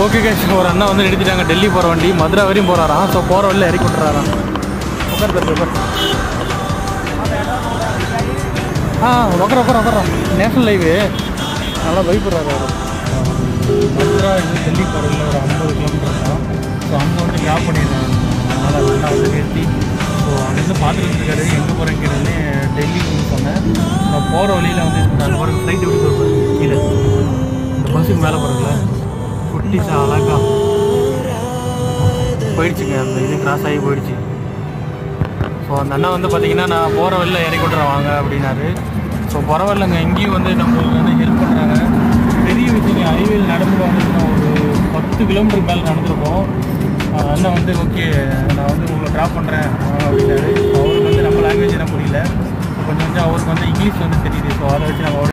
okay cash ஒரு அண்ணா வந்து நிறுத்திட்டாங்க டெல்லி போகிற வண்டி மதுரை வரையும் போகிறாராம் ஸோ போகிற வழியில் இறக்கி விட்டுறாராம் உட்கார் தம்பி உட்கார் ஆ உட்கார உட்கார உட்காரோம் நேஷனல் ஹைவே நல்லா பயப்படுறாரு அவர் மதுரா இது டெல்லி போகிறதுல ஒரு ஐம்பது கிலோமீட்டர் தான் ஸோ அங்கே வந்து ட்ராப் பண்ணிடுறாங்க அதனால் நல்லா வந்து நிறுத்தி ஸோ அங்கேருந்து பார்த்துட்டு இருக்காரு எங்கே போகிறேங்கிறதுனே டெல்லின்னு சொன்னேன் நான் போகிற வழியில் வந்து நான் பாருங்க ஃப்ளைட் எப்படி போகிறேன் கீழே இந்த பஸ்ஸுக்கு மேலே போகிறதுல குட்டிஸா அழகா போயிடுச்சுங்க அந்த இது கிராஸ் ஆகி போயிடுச்சு ஸோ அந்த அண்ணா வந்து பார்த்தீங்கன்னா நான் போகிற வழியில் இறக்கி விட்றேன் வாங்க அப்படின்னாரு ஸோ பரவாயில்லைங்க இங்கேயும் வந்து நம்மளுக்கு வந்து ஹெல்ப் பண்ணுறாங்க பெரிய விஷயம் ஹைவேல நடந்து வந்துச்சுன்னா ஒரு பத்து கிலோமீட்டருக்கு மேலே நடந்திருக்கோம் ஆஹ் அண்ணன் வந்து ஓகே நான் வந்து உங்களை ட்ராப் பண்ணுறேன் அப்படின்னாரு அவருக்கு வந்து நம்ம லாங்குவேஜ் என்ன புரியல கொஞ்சம் கொஞ்சம் அவருக்கு வந்து இங்கிலீஷ் வந்து தெரியுது ஸோ அதை வச்சு நம்ம